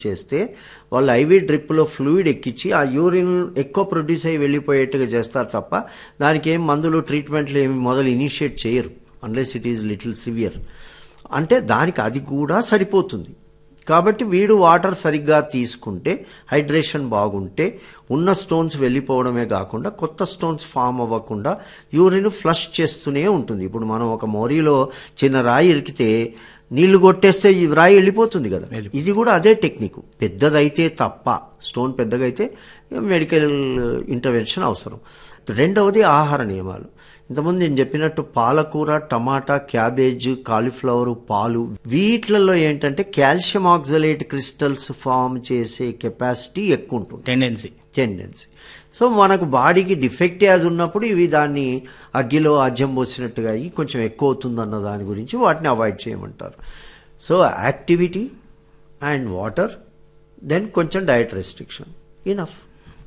చేస్తే వాళ్ళు ivy డ్రిప్లో fluid ఎక్కించి ఆ యూరిన్ ఎక్కువ ప్రొడ్యూస్ అయ్యి వెళ్ళిపోయేట్టుగా చేస్తారు తప్ప దానికి ఏం మందులు ట్రీట్మెంట్లు ఏమి మొదలు ఇనిషియేట్ చేయరు unless it is little severe అంటే దానికి అది కూడా సరిపోతుంది కాబట్టి వీడు వాటర్ సరిగ్గా తీసుకుంటే హైడ్రేషన్ బాగుంటే ఉన్న స్టోన్స్ వెళ్ళిపోవడమే కాకుండా కొత్త స్టోన్స్ ఫామ్ అవ్వకుండా యూరిన్ ఫ్లష్ చేస్తూనే ఉంటుంది ఇప్పుడు మనం ఒక మోరీలో చిన్న రాయి ఇరికితే నీళ్లు కొట్టేస్తే ఈ రాయి వెళ్ళిపోతుంది కదా ఇది కూడా అదే టెక్నిక్ పెద్దదైతే తప్ప స్టోన్ పెద్దగైతే మెడికల్ ఇంటర్వెన్షన్ అవసరం రెండవది ఆహార నియమాలు ఇంతకుముందు నేను చెప్పినట్టు పాలకూర టమాటా క్యాబేజ్ కాలీఫ్లవర్ పాలు వీటిలలో ఏంటంటే కాల్షియం ఆక్సలేట్ క్రిస్టల్స్ ఫామ్ చేసే కెపాసిటీ ఎక్కువ ఉంటుంది టెండెన్సీ టెండెన్సీ సో మనకు బాడీకి డిఫెక్ట్ అది ఉన్నప్పుడు ఇవి దాన్ని అగ్గిలో ఆజ్యం పోసినట్టుగా అయ్యి కొంచెం ఎక్కువ అవుతుందన్న దాని గురించి వాటిని అవాయిడ్ చేయమంటారు so activity and water then కొంచెం డయట్ రెస్ట్రిక్షన్ ఇనఫ్